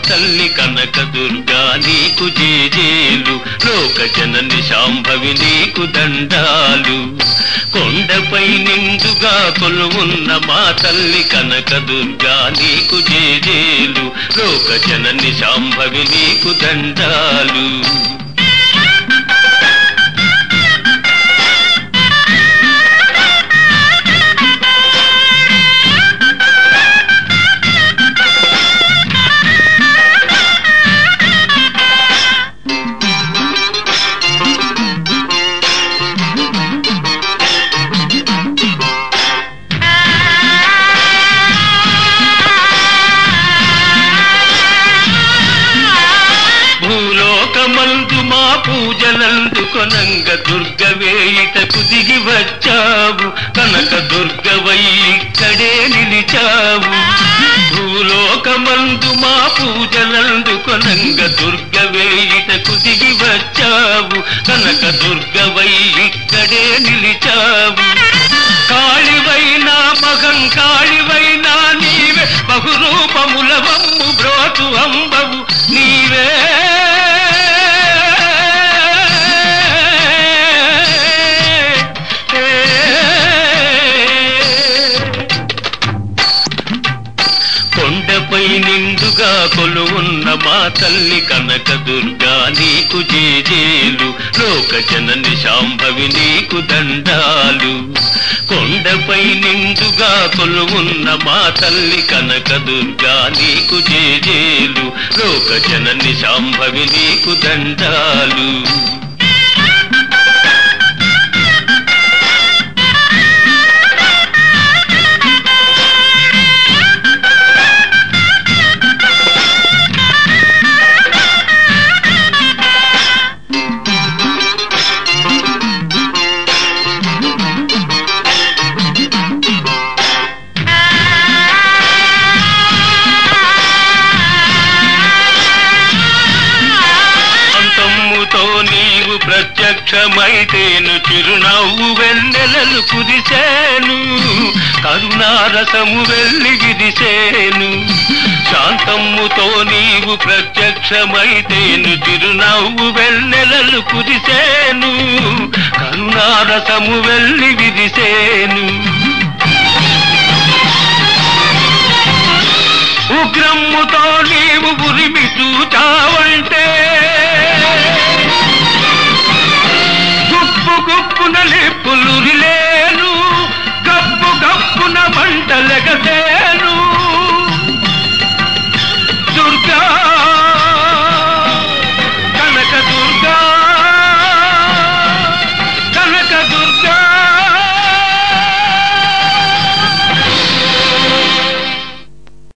తల్లి కనక దుర్గా నీకు జేజేలు లోక జనని శాంభవి నీకు దండాలు కొండపై నిండుగా కొలువున్న మా తల్లి కనక దుర్గా నీకు జేజేలు లోక జనని శాంభవి నీకు దండాలు భూలోకమందు మా పూజలందుకొనంగ దుర్గవేయిటకు దిగి వచ్చావు కనక దుర్గవై ఇక్కడే నిలిచావు భూలోకమందు మా పూజలందుకొనంగ దుర్గవేయిటకు దిగి వచ్చావు కనక దుర్గవై ఇక్కడే నిలిచావు కాళివైనా మగం కాళివైనా నీవే బహురూపముల మమ్ము బ్రోతు అంబవు నీవే కొండపై నిండుగా కొలువున్న మా తల్లి కనక దుర్గా నీకు జేజేలు లోక జనని శాంభవి నీకు దండాలు కొండపై నిండుగా కొలువున్న మా తల్లి కనక దుర్గా నీకు జేజేలు లోక జనని శాంభవి నీకు దండాలు అంతమ్ముతో నీవు ప్రత్యక్షమైతేను చిరునవ్వు వెన్నెలలు కురిసేను కరుణారసము వెళ్ళి విరిసేను శాంతమ్ముతో నీవు ప్రత్యక్షమైతేను చిరునవ్వు వెన్నెలలు కురిసేను కరుణారసము వెళ్ళి విరిసేను ఉగ్రమ్ముతో నీవు ఉరిమి చూచావంటే